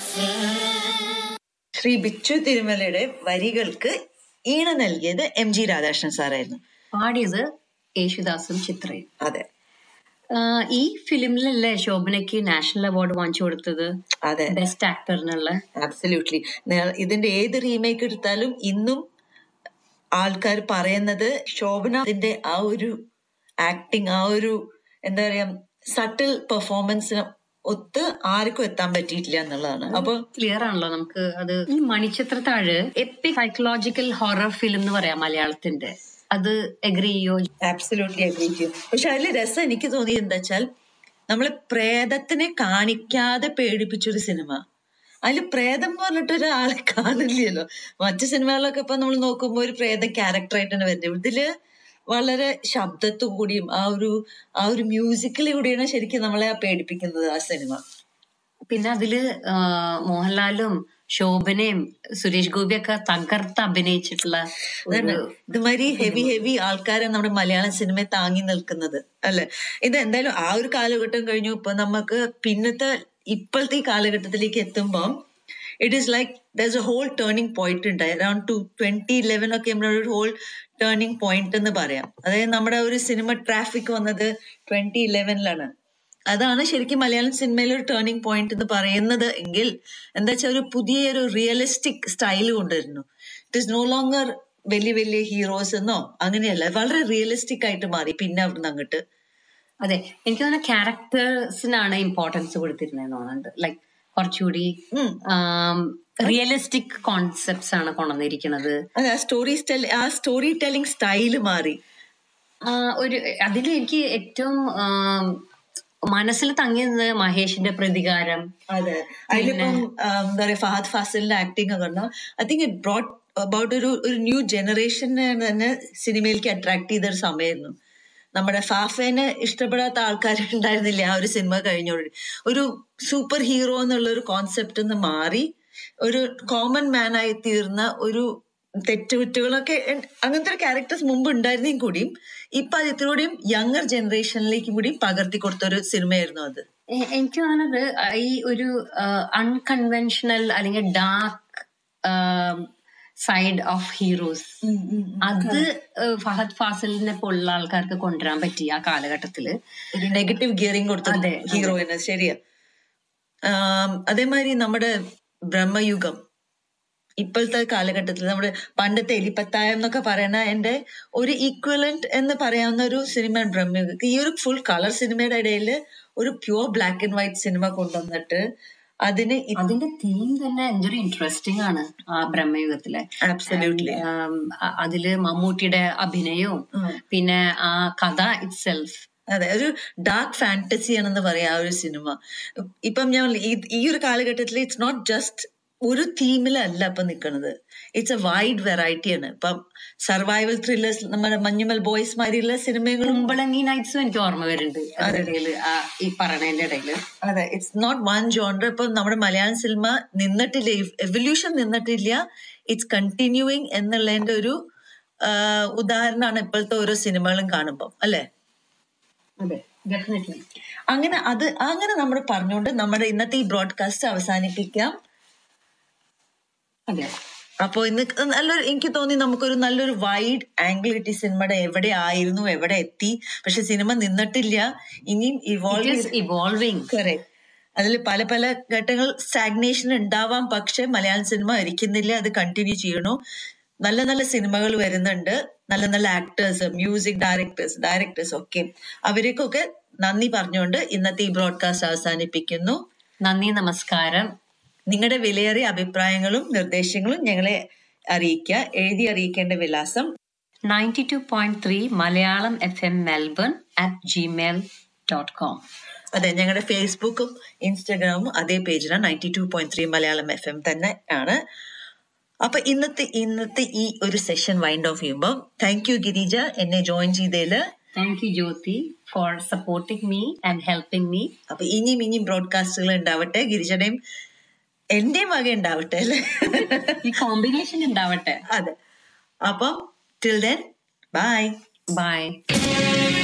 ശ്രീ ബിച്ചു തിരുമലയുടെ വരികൾക്ക് ഈണം നൽകിയത് എം ജി രാധാകൃഷ്ണൻ സാറായിരുന്നു പാടിയത് യേശുദാസും ചിത്രയും അതെ ആഹ് ഈ ഫിലിമിലല്ലേ ശോഭനയ്ക്ക് നാഷണൽ അവാർഡ് വാങ്ങിച്ചു കൊടുത്തത് അതെ ബെസ്റ്റ് ആക്ടറിനുള്ള ആബ്സല്യൂട്ട്ലി ഇതിന്റെ ഏത് റീമേക്ക് എടുത്താലും ഇന്നും ആൾക്കാർ പറയുന്നത് ശോഭന അതിന്റെ ആ ഒരു ആക്ടിങ് ആ ഒരു എന്താ പറയാ സട്ടിൽ പെർഫോമൻസിന് ഒത്ത് ആർക്കും എത്താൻ പറ്റിയിട്ടില്ല എന്നുള്ളതാണ് അപ്പൊ ക്ലിയർ ആണല്ലോ നമുക്ക് അത് ഈ Manichitrathazhu epic psychological horror film എന്ന് പറയാം മലയാളത്തിന്റെ അത് എഗ്രി ചെയ്യോ ആബ്സല്യൂട്ട്ലി അഗ്രി ചെയ്യും പക്ഷെ അതിൽ രസം എനിക്ക് തോന്നിയത് എന്താ വെച്ചാൽ നമ്മള് പ്രേതത്തിനെ കാണിക്കാതെ പേടിപ്പിച്ചൊരു സിനിമ അതിൽ പ്രേതം എന്ന് പറഞ്ഞിട്ട് ഒരാളെ കാണില്ലല്ലോ മറ്റു സിനിമകളിലൊക്കെ ഇപ്പൊ നമ്മൾ നോക്കുമ്പോൾ ഒരു പ്രേത ക്യാരക്ടറായിട്ട് തന്നെ വരുന്നത് ഇതില് വളരെ ശബ്ദത്തു കൂടിയും ആ ഒരു ആ ഒരു മ്യൂസിക്കലി കൂടിയാണ് ശരിക്കും നമ്മളെ ആ പേടിപ്പിക്കുന്നത് ആ സിനിമ പിന്നെ അതില് ആഹ് മോഹൻലാലും ശോഭനയും സുരേഷ് ഗോപിയൊക്കെ തകർത്ത് അഭിനയിച്ചിട്ടുള്ള അതന്നെ ഒരു ഇതുമാതിരി ഹെവി ഹെവി ആൾക്കാരെ നമ്മുടെ മലയാളം സിനിമയെ താങ്ങി നിൽക്കുന്നത് അല്ലെ ഇത് എന്തായാലും ആ ഒരു കാലഘട്ടം കഴിഞ്ഞു ഇപ്പൊ നമുക്ക് പിന്നത്തെ ഇപ്പോഴത്തെ ഈ കാലഘട്ടത്തിലേക്ക് എത്തുമ്പോൾ it is like there a whole turning point ഉണ്ട് അറൌണ്ട് ടു ട്വന്റി ഇലവൻ ഒക്കെ നമ്മുടെ ഒരു ഹോൾ ടേണിംഗ് പോയിന്റ് എന്ന് പറയാം അതായത് നമ്മുടെ ഒരു സിനിമ ട്രാഫിക് വന്നത് ട്വന്റി ഇലവനിലാണ് അതാണ് ശരിക്കും മലയാളം സിനിമയിലെ ഒരു ടേണിംഗ് പോയിന്റ് എന്ന് പറയുന്നത് എങ്കിൽ എന്താ വെച്ചാൽ ഒരു പുതിയ ഒരു റിയലിസ്റ്റിക് സ്റ്റൈൽ കൊണ്ടുവരുന്നു ഇറ്റ് ഇസ് നോ ലോങ്ങർ വലിയ വലിയ ഹീറോസ് എന്നോ അങ്ങനെയല്ല വളരെ റിയലിസ്റ്റിക് ആയിട്ട് മാറി പിന്നെ അവിടുന്ന് അങ്ങോട്ട് അതെ എനിക്ക് തോന്നുന്ന ക്യാരക്ടേഴ്സിനാണ് ഇമ്പോർട്ടൻസ് കൊടുത്തിരുന്നതെന്ന് തോന്നുന്നുണ്ട് ലൈക്ക് കുറച്ചുകൂടി ഉം. റിയലിസ്റ്റിക് കോൺസെപ്റ്റ്സ് ആണ് കൊണ്ടുവന്നിരിക്കുന്നത് അതെ ആ സ്റ്റോറി സ്റ്റൈൽ ആ സ്റ്റോറി ടെല്ലിംഗ് സ്റ്റൈല് മാറി ആ, ഒരു അതിൽ എനിക്ക് ഏറ്റവും ആം, മനസ്സിൽ തങ്ങിയത് മഹേഷിന്റെ പ്രതികാരം അതെ അതിലിപ്പം ആം, എന്താ പറയാ ഫഹദ് ഫാസിലിന്റെ ആക്ടിങ് ഒക്കെ പറഞ്ഞാൽ I think it brought about ഒരു ഒരു ന്യൂ ജനറേഷനെ തന്നെ സിനിമയിലേക്ക് അട്രാക്ട് ചെയ്ത ഒരു സമയമായിരുന്നു നമ്മുടെ ഫാഫേനെ ഇഷ്ടപ്പെടാത്ത ആൾക്കാരുണ്ടായിരുന്നില്ല ആ ഒരു സിനിമ കഴിഞ്ഞോട് ഒരു സൂപ്പർ ഹീറോ എന്നുള്ള ഒരു കോൺസെപ്റ്റ് നിന്ന് മാറി ഒരു കോമൺ മാൻ ആയി തീർന്ന ഒരു തെറ്റുകുറ്റുകളൊക്കെ ഉണ്ട്. അങ്ങനത്തെ ഒരു ക്യാരക്ടേഴ്സ് മുമ്പ് ഉണ്ടായിരുന്നെങ്കിൽ കൂടിയും ഇപ്പൊ അത് ഇത്രയും യങ്ങർ ജനറേഷനിലേക്കും കൂടി പകർത്തി കൊടുത്ത ഒരു സിനിമയായിരുന്നു അത് എ- എനിക്ക് തോന്നുന്നത് ഈ ഒരു അൺകൺവെൻഷണൽ അല്ലെങ്കിൽ ഡാർക്ക് സൈഡ് ഓഫ് ഹീറോസ് അത് ഏഹ്, ഫഹദ് ഫാസിലിനെ പോലുള്ള ആൾക്കാർക്ക് കൊണ്ടുവരാൻ പറ്റി ആ കാലഘട്ടത്തില് ഒരു നെഗറ്റീവ് ഗിയറിംഗ് കൊടുത്ത അതെ, ഹീറോയിന് ശരിയാ ആം, അതേമാതിരി നമ്മുടെ ബ്രഹ്മയുഗം ഇപ്പോഴത്തെ കാലഘട്ടത്തിൽ നമ്മുടെ പണ്ടത്തെ എലിപ്പത്തായം എന്നൊക്കെ പറയുന്ന എന്റെ ഒരു ഈക്വലന്റ് എന്ന് പറയാവുന്ന ഒരു സിനിമ ബ്രഹ്മയുഗം ഈ ഒരു ഫുൾ കളർ സിനിമയുടെ ഇടയിൽ ഒരു പ്യുവർ ബ്ലാക്ക് ആൻഡ് വൈറ്റ് സിനിമ കൊണ്ടുവന്നിട്ട് അതിന് അതിന്റെ തീം തന്നെ എന്തൊരു ഇൻട്രസ്റ്റിംഗ് ആണ് ആ ബ്രഹ്മയുഗത്തിലെ ആബ്സല്യൂട്ട്ലി ആം, അ- അതില് മമ്മൂട്ടിയുടെ അഭിനയവും പിന്നെ ആ കഥ ഇറ്റ് സെൽഫ് അതെ ഒരു ഡാർക്ക് ഫാന്റസി ആണെന്ന് പറയാം ആ ഒരു സിനിമ ഇപ്പം ഞാൻ പറഞ്ഞില്ലേ, ഈ- ഈ ഒരു കാലഘട്ടത്തിൽ ഇറ്റ്സ് നോട്ട് ജസ്റ്റ് ഒരു തീമിലല്ല ഇപ്പൊ നിൽക്കുന്നത് ഇറ്റ്സ് എ വൈഡ് വെറൈറ്റി ആണ് ഇപ്പം സർവൈവൽ ത്രില്ലേഴ്സ് നമ്മുടെ മഞ്ഞുമൽ ബോയ്സ് മാതിരിയുള്ള സിനിമകളും കുമ്പളങ്ങി നൈറ്റ്സും എനിക്ക് ഓർമ്മ വരുന്നുണ്ട് അതിനിടയില് ആ ഈ പറയണതിന്റെ ഇടയില് അതെ ഇറ്റ്സ് നോട്ട് വൺ ജോണ്ടർ ഇപ്പം നമ്മുടെ മലയാളം സിനിമ നിന്നിട്ടില്ല എവല്യൂഷൻ നിന്നിട്ടില്ല ഇറ്റ്സ് കണ്ടിന്യൂയിങ് എന്നുള്ളതിന്റെ ഒരു ആ, ഉദാഹരണമാണ് ഇപ്പോഴത്തെ ഓരോ സിനിമകളും കാണുമ്പോൾ അല്ലേ അതെ ഡെഫിനറ്റ്ലി അങ്ങനെ അത് അങ്ങനെ നമ്മൾ പറഞ്ഞുകൊണ്ട് നമ്മുടെ ഇന്നത്തെ ഈ ബ്രോഡ്കാസ്റ്റ് അവസാനിപ്പിക്കാം അതെ അപ്പൊ ഇന്ന് നല്ലൊരു എനിക്ക് തോന്നി നമുക്കൊരു നല്ലൊരു വൈഡ് ആംഗിൾ കിട്ടി സിനിമയുടെ എവിടെ ആയിരുന്നു എവിടെ എത്തി പക്ഷെ സിനിമ നിന്നിട്ടില്ല ഇനിയും ഇവോൾവ് ഇവോൾവിങ് കറക്റ്റ് അതിൽ പല പല ഘട്ടങ്ങൾ സ്റ്റാഗ്നേഷൻ ഉണ്ടാവാം പക്ഷെ മലയാളം സിനിമ ഇരിക്കുന്നില്ല അത് കണ്ടിന്യൂ ചെയ്യണു നല്ല നല്ല സിനിമകൾ വരുന്നുണ്ട് നല്ല നല്ല ആക്ടേഴ്സ് മ്യൂസിക് ഡയറക്ടേഴ്സ് ഡയറക്ടേഴ്സ് ഒക്കെ അവർക്കൊക്കെ നന്ദി പറഞ്ഞുകൊണ്ട് ഇന്നത്തെ ഈ ബ്രോഡ്കാസ്റ്റ് അവസാനിപ്പിക്കുന്നു നന്ദി നമസ്കാരം നിങ്ങളുടെ വിലയേറിയ അഭിപ്രായങ്ങളും നിർദ്ദേശങ്ങളും ഞങ്ങളെ അറിയിക്കുക എഴുതി അറിയിക്കേണ്ട വിലാസം ninety two point three Malayalam F M Melbourne at Gmail dot com അതെ ഞങ്ങളുടെ ഫേസ്ബുക്കും ഇൻസ്റ്റാഗ്രാമും അതേ പേജിലാണ് ninety two point three Malayalam F M തന്നെ ആണ് അപ്പൊ ഇന്നത്തെ ഇന്നത്തെ ഈ ഒരു സെഷൻ വൈൻഡ് ഓഫ് ചെയ്യുമ്പോൾ താങ്ക് യു ഗിരിജ എന്നെ ജോയിൻ ചെയ്തതില് thank you Jyothi for supporting me and helping me അപ്പൊ ഇനിയും ഇനിയും ബ്രോഡ്കാസ്റ്റുകൾ ഉണ്ടാവട്ടെ ഗിരിജയുടെയും എന്റെയും വക ഉണ്ടാവട്ടെ അല്ലേ ഈ കോമ്പിനേഷൻ ഉണ്ടാവട്ടെ അതെ അപ്പം ടിൽ ദെൻ ബൈ ബൈ